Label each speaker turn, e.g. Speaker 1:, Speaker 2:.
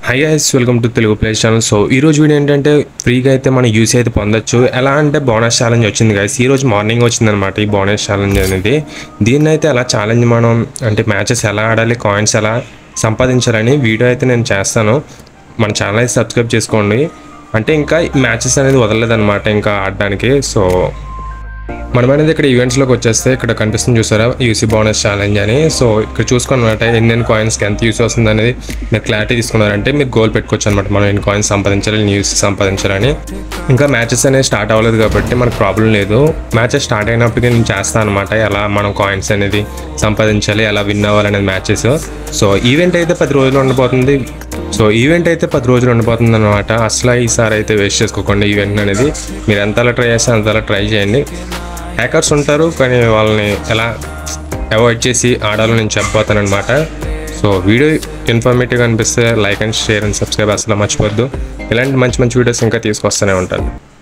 Speaker 1: high guys welcome to Telugu play channel so ఈ రోజు video ఏంటంటే ఫ్రీగా అయితే మనం యూసీ అయితే పొందొచ్చు ఎలా అంటే బోనస్ ఛాలెంజ్ వచ్చింది గైస్ ఈ రోజు మార్నింగ్ వచ్చిందనమాట ఈ బోనస్ ఛాలెంజ్ అనేది దీన్ని అయితే ఎలా ఛాలెంజ్ మనం అంటే మ్యాచెస్ ఎలా ఆడాలి కాయిన్స్ ఎలా సంపాదించాలని వీడియో అయితే నేను చేస్తాను మన ఛానల్ అయితే సబ్స్క్రైబ్ చేసుకోండి అంటే ఇంకా మ్యాచెస్ అనేది వదలలేదన్నమాట ఇంకా ఆడడానికి సో మనం అనేది ఇక్కడ ఈవెంట్స్లోకి వచ్చేస్తే ఇక్కడ కనిపిస్తుంది చూసారా యూసీ బోనస్ ఛాలెంజ్ అని సో ఇక్కడ చూసుకున్నమాట ఎన్ని కాయిన్స్కి ఎంత యూస్ వస్తుంది అనేది మీరు క్లారిటీ తీసుకున్నారంటే మీరు గోల్ పెట్టుకోవచ్చు అనమాట మనం ఎన్ని కాయిన్స్ సంపాదించాలి ఎన్ని యూస్ సంపాదించాలని ఇంకా మ్యాచెస్ అనేది స్టార్ట్ అవ్వలేదు కాబట్టి మనకు ప్రాబ్లం లేదు మ్యాచెస్ స్టార్ట్ అయినప్పటికీ నేను చేస్తాను అనమాట ఎలా మనం కాయిన్స్ అనేది సంపాదించాలి ఎలా విన్ అవ్వాలనేది మ్యాచెస్ సో ఈవెంట్ అయితే పది రోజులు ఉండబోతుంది సో ఈవెంట్ అయితే పది రోజులు ఉండిపోతుంది అనమాట అసలు ఈసారి అయితే వేస్ట్ చేసుకోకండి ఈవెంట్ అనేది మీరు ఎంతలా ట్రై చేస్తే అంతలా ట్రై చేయండి హ్యాకర్స్ ఉంటారు కానీ వాళ్ళని ఎలా అవాయిడ్ చేసి ఆడాలో నేను చెప్పబోతాను అనమాట సో వీడియో ఇన్ఫర్మేటివ్గా అనిపిస్తే like and share and subscribe అసలు మర్చిపోద్దు ఇలాంటి మంచి మంచి వీడియోస్ ఇంకా తీసుకొస్తూనే ఉంటాను